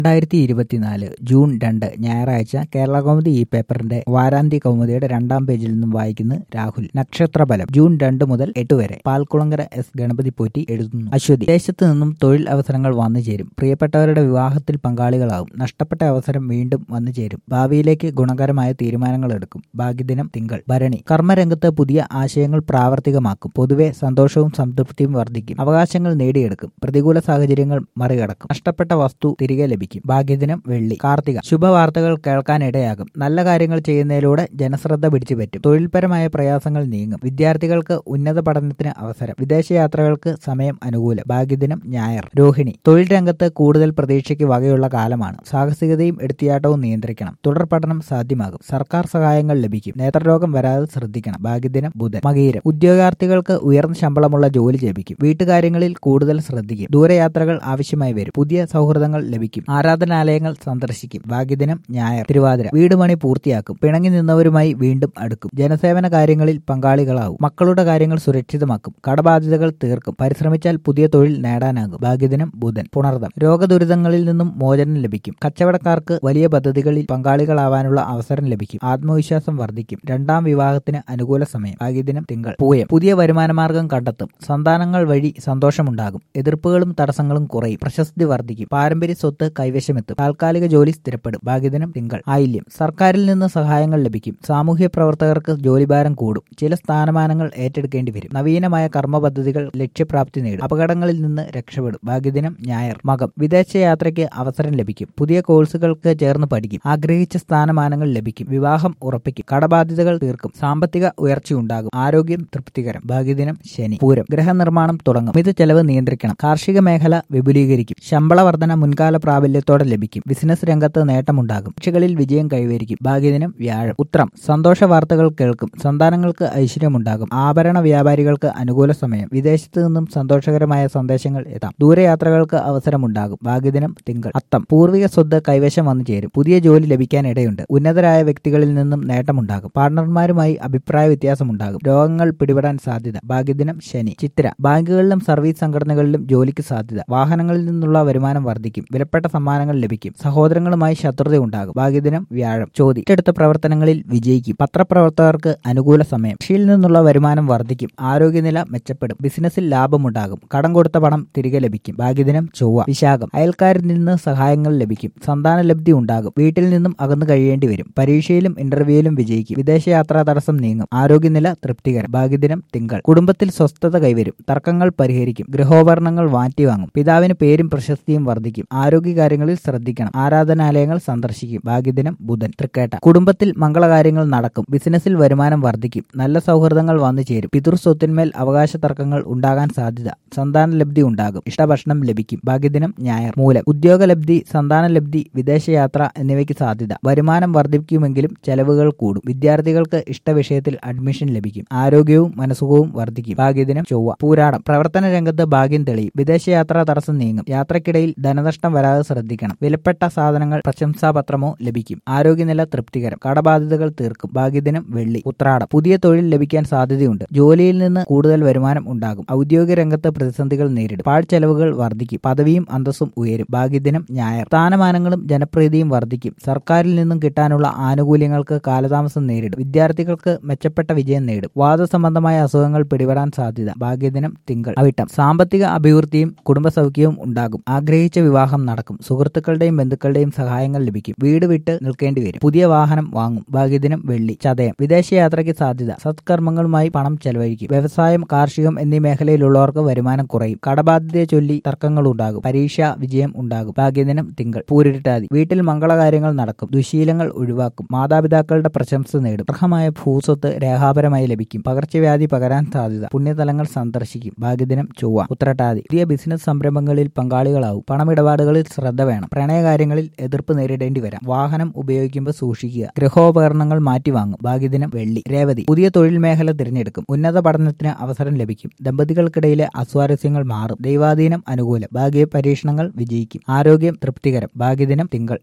രണ്ടായിരത്തി ഇരുപത്തിനാല് ജൂൺ രണ്ട് ഞായറാഴ്ച കേരള കൗമുദി ഈ പേപ്പറിന്റെ വാരാന്ത്യ കൗമുദിയുടെ രണ്ടാം പേജിൽ നിന്നും വായിക്കുന്നു രാഹുൽ നക്ഷത്രഫലം ജൂൺ രണ്ട് മുതൽ എട്ട് വരെ പാൽക്കുളങ്കര എസ് ഗണപതി പോറ്റി എഴുതുന്നു അശ്വതി ദേശത്ത് നിന്നും തൊഴിൽ അവസരങ്ങൾ വന്നു ചേരും പ്രിയപ്പെട്ടവരുടെ വിവാഹത്തിൽ പങ്കാളികളാവും നഷ്ടപ്പെട്ട അവസരം വീണ്ടും വന്നു ചേരും ഭാവിയിലേക്ക് ഗുണകരമായ തീരുമാനങ്ങൾ എടുക്കും ഭാഗ്യദിനം തിങ്കൾ ഭരണി കർമ്മരംഗത്ത് പുതിയ ആശയങ്ങൾ പ്രാവർത്തികമാക്കും പൊതുവെ സന്തോഷവും സംതൃപ്തിയും വർദ്ധിക്കും അവകാശങ്ങൾ നേടിയെടുക്കും പ്രതികൂല സാഹചര്യങ്ങൾ മറികടക്കും നഷ്ടപ്പെട്ട വസ്തു തിരികെ ലഭിക്കും ഭാഗ്യദിനം വെള്ളി കാർത്തിക ശുഭവാർത്തകൾ കേൾക്കാനിടയാകും നല്ല കാര്യങ്ങൾ ചെയ്യുന്നതിലൂടെ ജനശ്രദ്ധ പിടിച്ചുപറ്റും തൊഴിൽപരമായ പ്രയാസങ്ങൾ നീങ്ങും വിദ്യാർത്ഥികൾക്ക് ഉന്നത പഠനത്തിന് അവസരം വിദേശയാത്രകൾക്ക് സമയം അനുകൂലം ഭാഗ്യദിനം ഞായർ രോഹിണി തൊഴിൽ രംഗത്ത് കൂടുതൽ പ്രതീക്ഷയ്ക്ക് വകയുള്ള കാലമാണ് സാഹസികതയും എടുത്തിയാട്ടവും നിയന്ത്രിക്കണം തുടർ പഠനം സാധ്യമാകും സർക്കാർ സഹായങ്ങൾ ലഭിക്കും നേത്രരോഗം വരാതെ ശ്രദ്ധിക്കണം ഭാഗ്യദിനം ബുധൻ മകീരം ഉദ്യോഗാർത്ഥികൾക്ക് ഉയർന്ന ശമ്പളമുള്ള ജോലി ലഭിക്കും വീട്ടുകാര്യങ്ങളിൽ കൂടുതൽ ശ്രദ്ധിക്കും ദൂരയാത്രകൾ ആവശ്യമായി വരും പുതിയ സൗഹൃദങ്ങൾ ലഭിക്കും ആരാധനാലയങ്ങൾ സന്ദർശിക്കും ഭാഗ്യദിനം ഞായർ തിരുവാതിര വീട് പണി പൂർത്തിയാക്കും പിണങ്ങി നിന്നവരുമായി വീണ്ടും അടുക്കും ജനസേവന കാര്യങ്ങളിൽ പങ്കാളികളാവും മക്കളുടെ കാര്യങ്ങൾ സുരക്ഷിതമാക്കും കടബാധ്യതകൾ തീർക്കും പരിശ്രമിച്ചാൽ പുതിയ തൊഴിൽ നേടാനാകും ഭാഗ്യദിനം ബുധൻ പുണർദം രോഗദുരിതങ്ങളിൽ നിന്നും മോചനം ലഭിക്കും കച്ചവടക്കാർക്ക് വലിയ പദ്ധതികളിൽ പങ്കാളികളാവാനുള്ള അവസരം ലഭിക്കും ആത്മവിശ്വാസം വർദ്ധിക്കും രണ്ടാം വിവാഹത്തിന് അനുകൂല സമയം ഭാഗ്യദിനം തിങ്കൾ പൂയം പുതിയ വരുമാനമാർഗം കണ്ടെത്തും സന്താനങ്ങൾ വഴി സന്തോഷമുണ്ടാകും എതിർപ്പുകളും തടസ്സങ്ങളും കുറയും പ്രശസ്തി വർദ്ധിക്കും പാരമ്പര്യ സ്വത്ത് കൈവശമെത്തും താൽക്കാലിക ജോലി സ്ഥിരപ്പെടും ഭാഗ്യദിനം തിങ്കൾ ആയില്യം സർക്കാരിൽ നിന്ന് സഹായങ്ങൾ ലഭിക്കും സാമൂഹ്യ പ്രവർത്തകർക്ക് ജോലിഭാരം കൂടും ചില സ്ഥാനമാനങ്ങൾ ഏറ്റെടുക്കേണ്ടി വരും നവീനമായ കർമ്മ പദ്ധതികൾ ലക്ഷ്യപ്രാപ്തി നേടും അപകടങ്ങളിൽ നിന്ന് രക്ഷപ്പെടും ഭാഗ്യദിനം ഞായർ മകം വിദേശയാത്രയ്ക്ക് അവസരം ലഭിക്കും പുതിയ കോഴ്സുകൾക്ക് ചേർന്ന് പഠിക്കും ആഗ്രഹിച്ച സ്ഥാനമാനങ്ങൾ ലഭിക്കും വിവാഹം ഉറപ്പിക്കും കടബാധ്യതകൾ തീർക്കും സാമ്പത്തിക ഉയർച്ചയുണ്ടാകും ആരോഗ്യം തൃപ്തികരം ഭാഗ്യദിനം ശനി പൂരം ഗൃഹനിർമ്മാണം തുടങ്ങും ഇത് ചെലവ് നിയന്ത്രിക്കണം കാർഷിക മേഖല വിപുലീകരിക്കും ശമ്പള വർധന മുൻകാല പ്രാബല്യത്തോടെ ലഭിക്കും ബിസിനസ് രംഗത്ത് നേട്ടമുണ്ടാകും പരീക്ഷകളിൽ വിജയം കൈവരിക്കും ഭാഗ്യദിനം വ്യാഴം ഉത്രം സന്തോഷ വാർത്തകൾ കേൾക്കും സന്താനങ്ങൾക്ക് ഐശ്വര്യമുണ്ടാകും ആഭരണ വ്യാപാരികൾക്ക് അനുകൂല സമയം വിദേശത്ത് നിന്നും സന്തോഷകരമായ സന്ദേശങ്ങൾ എത്താം ദൂരയാത്രകൾക്ക് അവസരമുണ്ടാകും ഭാഗ്യദിനം തിങ്കൾ അത്തം പൂർവിക സ്വത്ത് കൈവശം വന്നു ചേരും പുതിയ ജോലി ലഭിക്കാൻ ഇടയുണ്ട് ഉന്നതരായ വ്യക്തികളിൽ നിന്നും നേട്ടമുണ്ടാകും പാർട്ണർമാരുമായി അഭിപ്രായ വ്യത്യാസമുണ്ടാകും രോഗങ്ങൾ പിടിപെടാൻ സാധ്യത ഭാഗ്യദിനം ശനി ചിത്ര ബാങ്കുകളിലും സർവീസ് സംഘടനകളിലും ജോലിക്ക് സാധ്യത വാഹനങ്ങളിൽ നിന്നുള്ള വരുമാനം വർദ്ധിക്കും വിലപ്പെട്ട സമ്മാനങ്ങൾ ലഭിക്കും സഹോദരങ്ങളുമായി ശത്രുതയുണ്ടാകും ഭാഗ്യദിനം വ്യാഴം ചോദ്യം ഏറ്റെടുത്ത പ്രവർത്തനങ്ങളിൽ വിജയിക്കും പത്രപ്രവർത്തകർക്ക് അനുകൂല സമയം കൃഷിയിൽ നിന്നുള്ള വരുമാനം വർദ്ധിക്കും ആരോഗ്യനില മെച്ചപ്പെടും ബിസിനസ്സിൽ ലാഭമുണ്ടാകും കടം കൊടുത്ത പണം തിരികെ ലഭിക്കും ഭാഗ്യദിനം ചൊവ്വ വിശാഖം അയൽക്കാരിൽ നിന്ന് സഹായങ്ങൾ ലഭിക്കും സന്താന ലബ്ധി ഉണ്ടാകും വീട്ടിൽ നിന്നും അകന്നു കഴിയേണ്ടി വരും പരീക്ഷയിലും ഇന്റർവ്യൂയിലും വിജയിക്കും വിദേശയാത്രാ തടസ്സം നീങ്ങും ആരോഗ്യനില തൃപ്തികരം ഭാഗ്യദിനം തിങ്കൾ കുടുംബത്തിൽ സ്വസ്ഥത കൈവരും തർക്കങ്ങൾ പരിഹരിക്കും ഗൃഹോപകരണങ്ങൾ മാറ്റിവാങ്ങും പിതാവിന് പേരും പ്രശസ്തിയും വർദ്ധിക്കും ആരോഗ്യകാര്യങ്ങളിൽ ശ്രദ്ധിക്കണം ആരാധനാലയങ്ങൾ സന്ദർശിക്കും ഭാഗ്യദിനം ബുധൻ തൃക്കേട്ട കുടുംബത്തിൽ മംഗളകാര്യങ്ങൾ നടക്കും ബിസിനസ്സിൽ വരുമാനം വർദ്ധിക്കും നല്ല സൗഹൃദങ്ങൾ വന്നു ചേരും പിതൃസ്വത്തിന്മേൽ അവകാശ തർക്കങ്ങൾ ഉണ്ടാകാൻ സാധ്യത സന്താന ലബ്ധി ഉണ്ടാകും ഇഷ്ടഭക്ഷണം ലഭിക്കും ഭാഗ്യദിനം ഞായർ മൂലം ഉദ്യോഗലബ്ധി സന്താന ലബ്ധി വിദേശയാത്ര എന്നിവയ്ക്ക് സാധ്യത വരുമാനം വർദ്ധിക്കുമെങ്കിലും ചെലവുകൾ കൂടും വിദ്യാർത്ഥികൾക്ക് ഇഷ്ടവിഷയത്തിൽ അഡ്മിഷൻ ലഭിക്കും ആരോഗ്യവും മനസുഖവും വർദ്ധിക്കും ഭാഗ്യദിനം ചൊവ്വ പൂരാടം പ്രവർത്തന രംഗത്ത് ഭാഗ്യം തെളിയും വിദേശയാത്രാ തടസ്സം നീങ്ങും യാത്രക്കിടയിൽ ധനനഷ്ടം വരാതെ ശ്രദ്ധിക്കണം വിലപ്പെട്ട സാധനങ്ങൾ പ്രശംസാപത്രമോ ലഭിക്കും ആരോഗ്യനില തൃപ്തികരം കടബാധ്യതകൾ തീർക്കും ഭാഗ്യദിനം വെള്ളി ഉത്രാടം പുതിയ തൊഴിൽ ലഭിക്കാൻ സാധ്യതയുണ്ട് ജോലിയിൽ നിന്ന് കൂടുതൽ വരുമാനം ഉണ്ടാകും ഔദ്യോഗിക രംഗത്ത് പ്രതിസന്ധികൾ നേരിടും പാഴ്ചെലവുകൾ വർദ്ധിക്കും പദവിയും അന്തസ്സും ഉയരും ഭാഗ്യദിനം ഞായർ സ്ഥാനമാനങ്ങളും ജനപ്രീതിയും വർദ്ധിക്കും സർക്കാരിൽ നിന്നും കിട്ടാനുള്ള ആനുകൂല്യങ്ങൾക്ക് കാലതാമസം നേരിടും വിദ്യാർത്ഥികൾക്ക് മെച്ചപ്പെട്ട വിജയം നേടും വാദസംബന്ധമായ അസുഖങ്ങൾ പിടിപെടാൻ സാധ്യത ഭാഗ്യദിനം തിങ്കൾ അവിട്ടം സാമ്പത്തിക അഭിവൃദ്ധിയും കുടുംബസൗഖ്യവും ഉണ്ടാകും ആഗ്രഹിച്ച വിവാഹം നടക്കും സുഹൃത്തുക്കളുടെയും ബന്ധുക്കളുടെയും സഹായങ്ങൾ ലഭിക്കും വീട് വിട്ട് നിൽക്കേണ്ടി വരും പുതിയ വാഹനം വാങ്ങും ഭാഗ്യദിനം വെള്ളി ചതയം വിദേശയാത്രയ്ക്ക് സാധ്യത സത്കർമ്മങ്ങളുമായി പണം ചെലവഴിക്കും വ്യവസായം കാർഷികം എന്നീ മേഖലയിലുള്ളവർക്ക് വരുമാനം കുറയും കടബാധ്യതയെ ചൊല്ലി തർക്കങ്ങൾ ഉണ്ടാകും പരീക്ഷ വിജയം ഉണ്ടാകും ഭാഗ്യദിനം തിങ്കൾ പൂരിട്ടാതി വീട്ടിൽ മംഗളകാര്യങ്ങൾ നടക്കും ദുശീലങ്ങൾ ഒഴിവാക്കും മാതാപിതാക്കളുടെ പ്രശംസ നേടും അർഹമായ ഭൂസ്വത്ത് രേഖാപരമായി ലഭിക്കും പകർച്ചവ്യാധി പകരാൻ സാധ്യത പുണ്യതലങ്ങൾ സന്ദർശിക്കും ഭാഗ്യദിനം ചൊവ്വ ഉത്രട്ടാതി പുതിയ ബിസിനസ് സംരംഭങ്ങളിൽ പങ്കാളികളാവും പണമിടപാടുകളിൽ ശ്രദ്ധ വേണം പ്രണയകാര്യങ്ങളിൽ എതിർപ്പ് നേരിടേണ്ടി വരാം വാഹനം ഉപയോഗിക്കുമ്പോൾ സൂക്ഷിക്കുക ഗൃഹോപകരണങ്ങൾ മാറ്റിവാങ്ങും ഭാഗ്യദിനം വെള്ളി രേവതി പുതിയ തൊഴിൽ മേഖല തിരഞ്ഞെടുക്കും ഉന്നത പഠനത്തിന് അവസരം ലഭിക്കും ദമ്പതികൾക്കിടയിലെ അസ്വാരസ്യങ്ങൾ മാറും ദൈവാധീനം അനുകൂലം ഭാഗ്യ പരീക്ഷണങ്ങൾ വിജയിക്കും ആരോഗ്യം തൃപ്തികരം ഭാഗ്യദിനം തിങ്കൾ